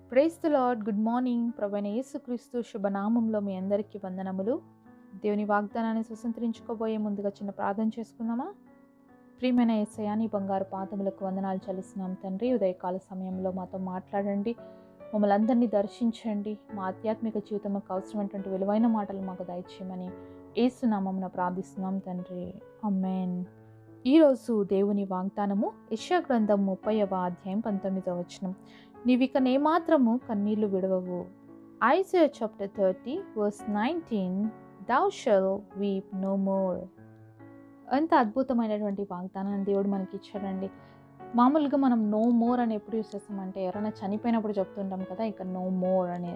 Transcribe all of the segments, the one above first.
price the lord good morning ప్రభైన యేసుక్రీస్తు శుభనామంలో మీ అందరికీ వందనములు దేవుని వాగ్దానాన్ని స్వతంత్రించుకోబోయే ముందుగా చిన్న ప్రార్థన చేసుకుందామా ప్రియమైన ఏసయ్య నీ బంగారు పాదములకు వందనాలు చెల్లిస్తున్నాం తండ్రి ఉదయకాల సమయంలో మాతో మాట్లాడండి మమ్మల్ని అందరినీ దర్శించండి మా ఆధ్యాత్మిక జీవితంకు అవసరమైనటువంటి విలువైన మాటలు మాకు దయచేయమని ఏసునామమున ప్రార్థిస్తున్నాం తండ్రి అమ్మేన్ ఈరోజు దేవుని వాగ్దానము యెషయా గ్రంథం ముప్పైవ అధ్యాయం పంతొమ్మిదవ వచనం నీవిక నేమాత్రము కన్నీళ్లు విడవవు ఐసయ chapter thirty verse nineteen thou shall weep no more ఎంత అద్భుతమైనటువంటి వాగ్దానాన్ని దేవుడు మనకి ఇచ్చాడండి మామూలుగా మనం నో మోర్ అని ఎప్పుడు యూస్ చేస్తామంటే ఎవరైనా చనిపోయినప్పుడు చెప్తుంటాం కదా ఇక నో మోర్ అనే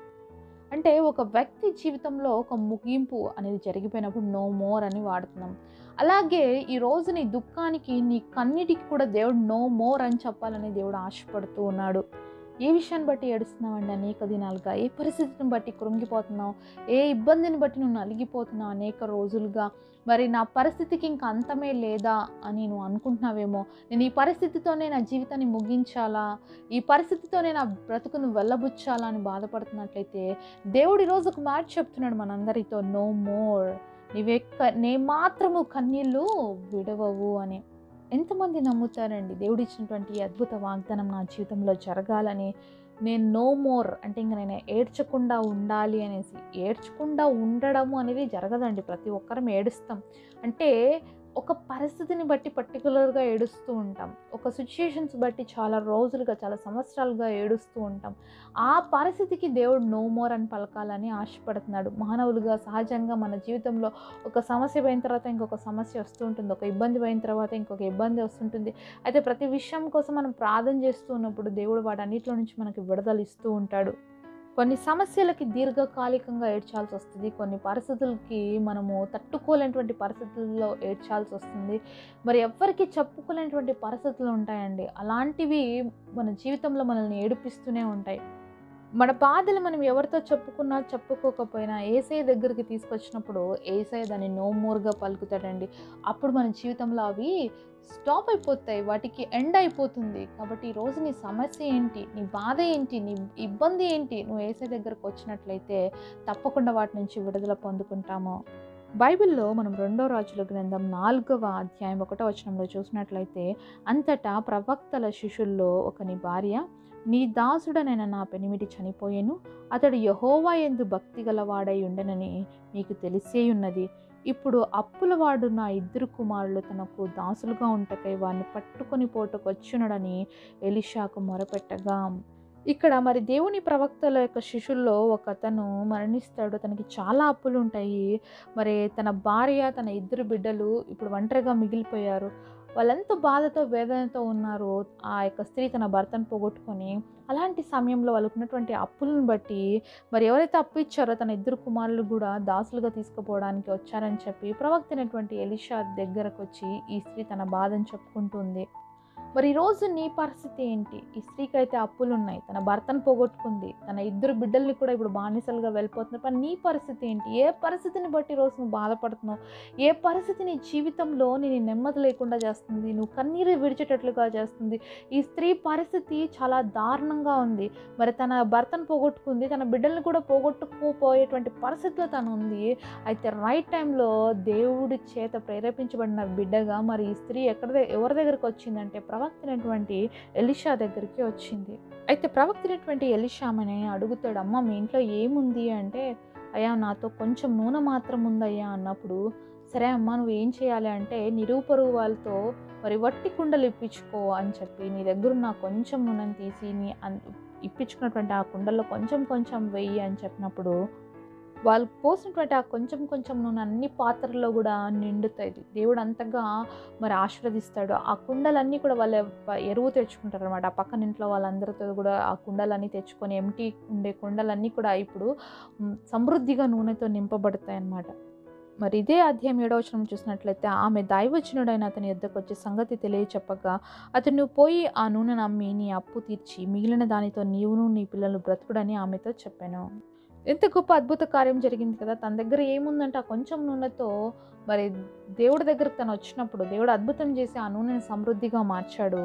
అంటే ఒక వ్యక్తి జీవితంలో ఒక ముగింపు అనేది జరిగిపోయినప్పుడు నో మోర్ అని వాడుతున్నాం అలాగే ఈ రోజు నీ దుఃఖానికి నీ కన్నిటికి కూడా దేవుడు నో మోర్ అని చెప్పాలని దేవుడు ఆశపడుతూ ఉన్నాడు ఏ విషయాన్ని బట్టి ఏడుస్తున్నావండి అనేక దినాలుగా ఏ పరిస్థితిని బట్టి కృంగిపోతున్నావు ఏ ఇబ్బందిని బట్టి నువ్వు నలిగిపోతున్నావు అనేక రోజులుగా మరి నా పరిస్థితికి ఇంకా అంతమే లేదా అని నువ్వు అనుకుంటున్నావేమో నేను ఈ పరిస్థితితోనే నా జీవితాన్ని ముగించాలా ఈ పరిస్థితితోనే నా బ్రతుకును వెళ్ళబుచ్చాలా అని బాధపడుతున్నట్లయితే దేవుడు ఈరోజు ఒక మాట చెప్తున్నాడు మనందరితో నో మోర్ నీవే నే మాత్రము కన్నీళ్ళు విడవవు అని ఎంతమంది నమ్ముతారండి దేవుడు ఇచ్చినటువంటి ఈ అద్భుత వాగ్దానం నా జీవితంలో జరగాలని నేను నో మోర్ అంటే ఇంక నేను ఏడ్చకుండా ఉండాలి అనేసి ఏడ్చకుండా ఉండడము అనేది జరగదండి ప్రతి ఒక్కరం ఏడుస్తాం అంటే ఒక పరిస్థితిని బట్టి పర్టికులర్గా ఏడుస్తూ ఉంటాం ఒక సిచ్యుయేషన్స్ బట్టి చాలా రోజులుగా చాలా సంవత్సరాలుగా ఏడుస్తూ ఉంటాం ఆ పరిస్థితికి దేవుడు నో మోర్ అని పలకాలని ఆశపడుతున్నాడు మానవులుగా సహజంగా మన జీవితంలో ఒక సమస్య పోయిన తర్వాత ఇంకొక సమస్య వస్తూ ఉంటుంది ఒక ఇబ్బంది పోయిన తర్వాత ఇంకొక ఇబ్బంది వస్తుంటుంది అయితే ప్రతి విషయం కోసం మనం ప్రార్థన చేస్తూ ఉన్నప్పుడు దేవుడు వాటన్నిటిలో నుంచి మనకి విడుదల ఇస్తూ ఉంటాడు కొన్ని సమస్యలకి దీర్ఘకాలికంగా ఏడ్చాల్సి వస్తుంది కొన్ని పరిస్థితులకి మనము తట్టుకోలేనటువంటి పరిస్థితుల్లో ఏడ్చాల్సి వస్తుంది మరి ఎవ్వరికి చెప్పుకోలేనటువంటి పరిస్థితులు ఉంటాయండి అలాంటివి మన జీవితంలో మనల్ని ఏడిపిస్తూనే ఉంటాయి మన బాధలు మనం ఎవరితో చెప్పుకున్నా చెప్పుకోకపోయినా ఏసఐ దగ్గరికి తీసుకొచ్చినప్పుడు ఏసఐ దాన్ని నో మోర్గా పలుకుతాడండి అప్పుడు మన జీవితంలో అవి స్టాప్ అయిపోతాయి వాటికి ఎండ్ అయిపోతుంది కాబట్టి ఈరోజు నీ సమస్య ఏంటి నీ బాధ ఏంటి నీ ఇబ్బంది ఏంటి నువ్వు ఏసై దగ్గరకు వచ్చినట్లయితే తప్పకుండా వాటి నుంచి విడుదల పొందుకుంటాము బైబిల్లో మనం రెండో రాజుల గ్రంథం నాలుగవ అధ్యాయం ఒకటో వచనంలో చూసినట్లయితే అంతటా ప్రవక్తల శిష్యుల్లో ఒకని భార్య నీ దాసుడనైన నా పెనిమిటి చనిపోయేను అతడు యహోవా ఎందు భక్తి గలవాడై ఉండనని మీకు తెలిసే ఉన్నది ఇప్పుడు అప్పులవాడు నా ఇద్దరు కుమారులు తనకు దాసులుగా ఉంటకై వారిని పట్టుకొని పోటుకొచ్చునడని ఎలిషాకు మొరపెట్టగా ఇక్కడ మరి దేవుని ప్రవక్తల యొక్క శిష్యుల్లో ఒక అతను మరణిస్తాడు తనకి చాలా అప్పులు ఉంటాయి మరి తన భార్య తన ఇద్దరు బిడ్డలు ఇప్పుడు ఒంటరిగా మిగిలిపోయారు వాళ్ళెంత బాధతో వేదనతో ఉన్నారు ఆ యొక్క స్త్రీ తన భర్తను పోగొట్టుకొని అలాంటి సమయంలో వాళ్ళకు ఉన్నటువంటి అప్పులను బట్టి మరి ఎవరైతే అప్పు ఇచ్చారో తన ఇద్దరు కుమారులు కూడా దాసులుగా తీసుకుపోవడానికి వచ్చారని చెప్పి ప్రవక్త అయినటువంటి ఎలిషా దగ్గరకు వచ్చి ఈ స్త్రీ తన బాధను చెప్పుకుంటుంది మరి ఈరోజు నీ పరిస్థితి ఏంటి ఈ స్త్రీకి అయితే అప్పులు ఉన్నాయి తన భర్తను పోగొట్టుకుంది తన ఇద్దరు బిడ్డల్ని కూడా ఇప్పుడు బానిసలుగా వెళ్ళిపోతున్నారు కానీ నీ పరిస్థితి ఏంటి ఏ పరిస్థితిని బట్టి ఈరోజు నువ్వు బాధపడుతున్నావు ఏ పరిస్థితి నీ జీవితంలో నేను నెమ్మది లేకుండా చేస్తుంది నువ్వు కన్నీరు విడిచేటట్లుగా చేస్తుంది ఈ స్త్రీ పరిస్థితి చాలా దారుణంగా ఉంది మరి తన భర్తను పోగొట్టుకుంది తన బిడ్డల్ని కూడా పోగొట్టుకుపోయేటువంటి పరిస్థితిలో తను ఉంది అయితే రైట్ టైంలో దేవుడి చేత ప్రేరేపించబడిన బిడ్డగా మరి ఈ స్త్రీ ఎక్కడ ఎవరి దగ్గరికి వచ్చిందంటే ప్రవక్తైనటువంటి ఎలిషా దగ్గరికి వచ్చింది అయితే ప్రవక్తైనటువంటి ఎలిషామని అడుగుతాడు అమ్మ మీ ఇంట్లో ఏముంది అంటే అయ్యా నాతో కొంచెం నూనె మాత్రం ఉందయ్యా అన్నప్పుడు సరే అమ్మ నువ్వు ఏం చేయాలి అంటే నిరూపరుగు వాళ్ళతో మరి వట్టి కుండలు ఇప్పించుకో అని చెప్పి నీ దగ్గర ఉన్న కొంచెం నూనెని తీసి నీ ఇప్పించుకున్నటువంటి ఆ కుండల్లో కొంచెం కొంచెం వెయ్యి అని చెప్పినప్పుడు వాళ్ళు పోసినటువంటి ఆ కొంచెం కొంచెం నూనె అన్ని పాత్రల్లో కూడా నిండుతుంది దేవుడు అంతగా మరి ఆశీర్వదిస్తాడు ఆ కుండలన్నీ కూడా వాళ్ళ ఎరువు తెచ్చుకుంటారు అనమాట ఆ పక్కన ఇంట్లో వాళ్ళందరితో కూడా ఆ కుండలన్నీ తెచ్చుకొని ఎంటీ ఉండే కుండలన్నీ కూడా ఇప్పుడు సమృద్ధిగా నూనెతో నింపబడతాయి అన్నమాట మరి ఇదే అధ్యాయం ఏడవచనం చూసినట్లయితే ఆమె దైవచనుడైన అతని యొద్దకు వచ్చే సంగతి తెలియచెప్పగా అతను నువ్వు పోయి ఆ నూనెను అమ్మి నీ అప్పు తీర్చి మిగిలిన దానితో నీవును నీ పిల్లలు బ్రతుకుడని ఆమెతో చెప్పాను ఎంత గొప్ప అద్భుత కార్యం జరిగింది కదా తన దగ్గర ఏముందంటే ఆ కొంచెం నూనెతో మరి దేవుడి దగ్గరకు తను వచ్చినప్పుడు దేవుడు అద్భుతం చేసి ఆ నూనెని సమృద్ధిగా మార్చాడు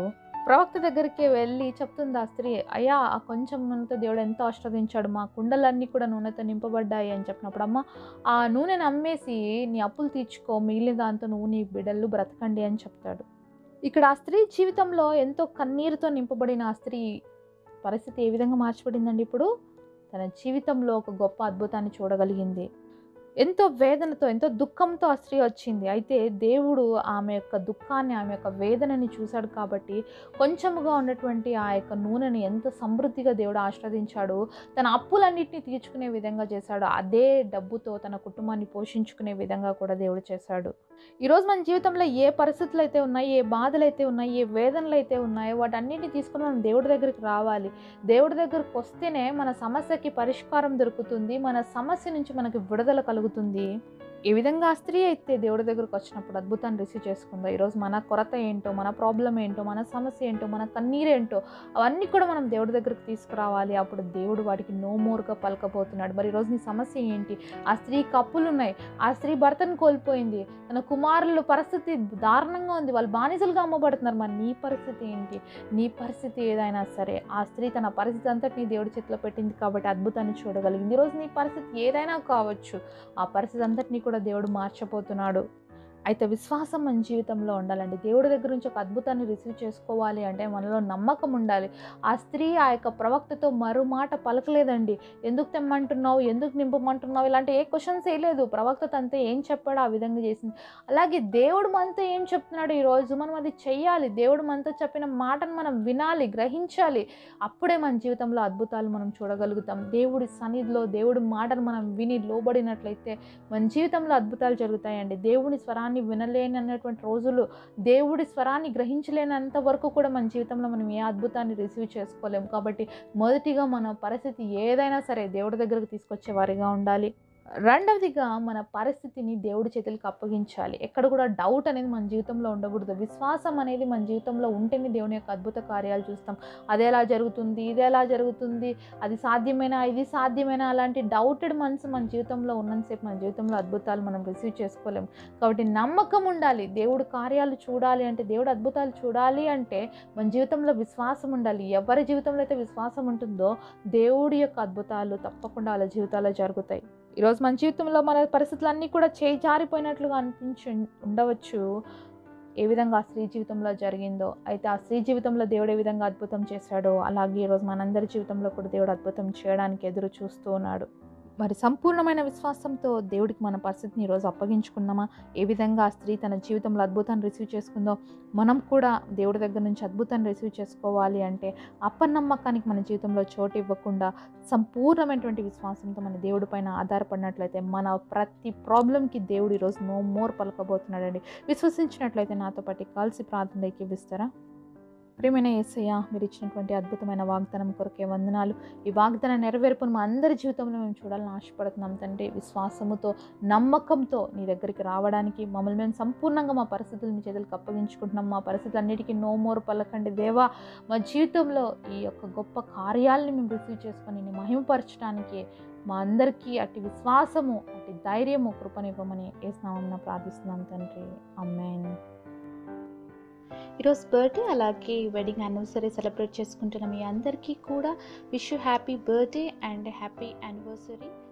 ప్రవక్త దగ్గరికి వెళ్ళి చెప్తుంది ఆ స్త్రీ అయ్యా ఆ కొంచెం నూనెతో దేవుడు ఎంతో ఆశ్రవదించాడు మా కుండలన్నీ కూడా నూనెతో నింపబడ్డాయి అని చెప్పినప్పుడు అమ్మ ఆ నూనెను అమ్మేసి నీ అప్పులు తీర్చుకో మిగిలిన దాంతో నువ్వు నీ బిడ్డలు బ్రతకండి అని చెప్తాడు ఇక్కడ ఆ స్త్రీ జీవితంలో ఎంతో కన్నీరుతో నింపబడిన ఆ స్త్రీ పరిస్థితి ఏ విధంగా మార్చబడిందండి ఇప్పుడు తన జీవితంలో ఒక గొప్ప అద్భుతాన్ని చూడగలిగింది ఎంతో వేదనతో ఎంతో దుఃఖంతో ఆ స్త్రీ వచ్చింది అయితే దేవుడు ఆమె యొక్క దుఃఖాన్ని ఆమె యొక్క వేదనని చూశాడు కాబట్టి కొంచెముగా ఉన్నటువంటి ఆ యొక్క నూనెని ఎంత సమృద్ధిగా దేవుడు ఆస్వాదించాడు తన అప్పులన్నింటినీ తీర్చుకునే విధంగా చేశాడు అదే డబ్బుతో తన కుటుంబాన్ని పోషించుకునే విధంగా కూడా దేవుడు చేశాడు ఈరోజు మన జీవితంలో ఏ పరిస్థితులు అయితే ఉన్నాయి ఏ బాధలు అయితే ఉన్నాయి ఏ వేదనలు అయితే ఉన్నాయో వాటన్నిటిని తీసుకుని మనం దేవుడి దగ్గరికి రావాలి దేవుడి దగ్గరికి వస్తేనే మన సమస్యకి పరిష్కారం దొరుకుతుంది మన సమస్య నుంచి మనకి విడుదల కలుగుతుంది ఏ విధంగా ఆ స్త్రీ అయితే దేవుడి దగ్గరకు వచ్చినప్పుడు అద్భుతాన్ని రిసీవ్ చేసుకుందో ఈరోజు మన కొరత ఏంటో మన ప్రాబ్లం ఏంటో మన సమస్య ఏంటో మన కన్నీరేంటో అవన్నీ కూడా మనం దేవుడి దగ్గరకు తీసుకురావాలి అప్పుడు దేవుడు వాటికి నో మోర్గా పలకబోతున్నాడు మరి ఈరోజు నీ సమస్య ఏంటి ఆ స్త్రీకి అప్పులు ఉన్నాయి ఆ స్త్రీ భర్తను కోల్పోయింది తన కుమారుల పరిస్థితి దారుణంగా ఉంది వాళ్ళు బానిసలుగా అమ్మబడుతున్నారు మరి నీ పరిస్థితి ఏంటి నీ పరిస్థితి ఏదైనా సరే ఆ స్త్రీ తన పరిస్థితి అంతటిని దేవుడి చేతిలో పెట్టింది కాబట్టి అద్భుతాన్ని చూడగలిగింది ఈరోజు నీ పరిస్థితి ఏదైనా కావచ్చు ఆ పరిస్థితి అంతటినీ కూడా దేవుడు మార్చబోతున్నాడు అయితే విశ్వాసం మన జీవితంలో ఉండాలండి దేవుడి దగ్గర నుంచి ఒక అద్భుతాన్ని రిసీవ్ చేసుకోవాలి అంటే మనలో నమ్మకం ఉండాలి ఆ స్త్రీ ఆ యొక్క ప్రవక్తతో మరో మాట పలకలేదండి ఎందుకు తెమ్మంటున్నావు ఎందుకు నింపమంటున్నావు ఇలాంటి ఏ క్వశ్చన్స్ వేయలేదు ప్రవక్త తనతో ఏం చెప్పాడో ఆ విధంగా చేసింది అలాగే దేవుడు మనతో ఏం చెప్తున్నాడు ఈరోజు మనం అది చెయ్యాలి దేవుడు మనతో చెప్పిన మాటను మనం వినాలి గ్రహించాలి అప్పుడే మన జీవితంలో అద్భుతాలు మనం చూడగలుగుతాం దేవుడి సన్నిధిలో దేవుడి మాటను మనం విని లోబడినట్లయితే మన జీవితంలో అద్భుతాలు జరుగుతాయండి దేవుని స్వరాన్ని వినలేని అన్నటువంటి రోజులు దేవుడి స్వరాన్ని గ్రహించలేనంత వరకు కూడా మన జీవితంలో మనం ఏ అద్భుతాన్ని రిసీవ్ చేసుకోలేము కాబట్టి మొదటిగా మన పరిస్థితి ఏదైనా సరే దేవుడి దగ్గరకు తీసుకొచ్చే వారిగా ఉండాలి రెండవదిగా మన పరిస్థితిని దేవుడి చేతులకు అప్పగించాలి ఎక్కడ కూడా డౌట్ అనేది మన జీవితంలో ఉండకూడదు విశ్వాసం అనేది మన జీవితంలో ఉంటేనే దేవుని యొక్క అద్భుత కార్యాలు చూస్తాం అది ఎలా జరుగుతుంది ఇది ఎలా జరుగుతుంది అది సాధ్యమేనా ఇది సాధ్యమేనా అలాంటి డౌటెడ్ మనసు మన జీవితంలో ఉన్నంతసేపు మన జీవితంలో అద్భుతాలు మనం రిసీవ్ చేసుకోలేము కాబట్టి నమ్మకం ఉండాలి దేవుడు కార్యాలు చూడాలి అంటే దేవుడు అద్భుతాలు చూడాలి అంటే మన జీవితంలో విశ్వాసం ఉండాలి ఎవరి జీవితంలో అయితే విశ్వాసం ఉంటుందో దేవుడి యొక్క అద్భుతాలు తప్పకుండా వాళ్ళ జీవితాల్లో జరుగుతాయి ఈరోజు మన జీవితంలో మన పరిస్థితులన్నీ కూడా చేయి జారిపోయినట్లుగా అనిపించి ఉండవచ్చు ఏ విధంగా ఆ స్త్రీ జీవితంలో జరిగిందో అయితే ఆ స్త్రీ జీవితంలో దేవుడు ఏ విధంగా అద్భుతం చేశాడో అలాగే ఈరోజు మనందరి జీవితంలో కూడా దేవుడు అద్భుతం చేయడానికి ఎదురు చూస్తూ ఉన్నాడు మరి సంపూర్ణమైన విశ్వాసంతో దేవుడికి మన పరిస్థితిని ఈరోజు అప్పగించుకున్నామా ఏ విధంగా ఆ స్త్రీ తన జీవితంలో అద్భుతాన్ని రిసీవ్ చేసుకుందో మనం కూడా దేవుడి దగ్గర నుంచి అద్భుతాన్ని రిసీవ్ చేసుకోవాలి అంటే అప్పనమ్మకానికి మన జీవితంలో చోటు ఇవ్వకుండా సంపూర్ణమైనటువంటి విశ్వాసంతో మన దేవుడి పైన ఆధారపడినట్లయితే మన ప్రతి ప్రాబ్లంకి దేవుడు ఈరోజు నో మోర్ పలకబోతున్నాడండి విశ్వసించినట్లయితే నాతో పాటు కలిసి ప్రార్థన ఎక్కివిస్తారా ప్రియమైన యేసయ్య మీరు ఇచ్చినటువంటి అద్భుతమైన వాగ్దానం కొరకే వందనాలు ఈ వాగ్దాన నెరవేర్పును మా అందరి జీవితంలో మేము చూడాలని ఆశపడుతున్నాం తండ్రి విశ్వాసముతో నమ్మకంతో నీ దగ్గరికి రావడానికి మమ్మల్ని మేము సంపూర్ణంగా మా పరిస్థితులు మీ చేతులకు అప్పగించుకుంటున్నాం మా పరిస్థితులన్నిటికీ నో మోర్ పలకండి దేవా మా జీవితంలో ఈ యొక్క గొప్ప కార్యాలని మేము రిసీవ్ చేసుకొని నేను మహిమపరచడానికి మా అందరికీ అటు విశ్వాసము అటు ధైర్యము కృపనివ్వమని వేసినామని ప్రార్థిస్తున్నాం తండ్రి అమ్మేన్ ఈరోజు బర్త్డే అలాగే వెడ్డింగ్ యానివర్సరీ సెలబ్రేట్ చేసుకుంటున్న మీ అందరికీ కూడా wish you happy birthday and happy anniversary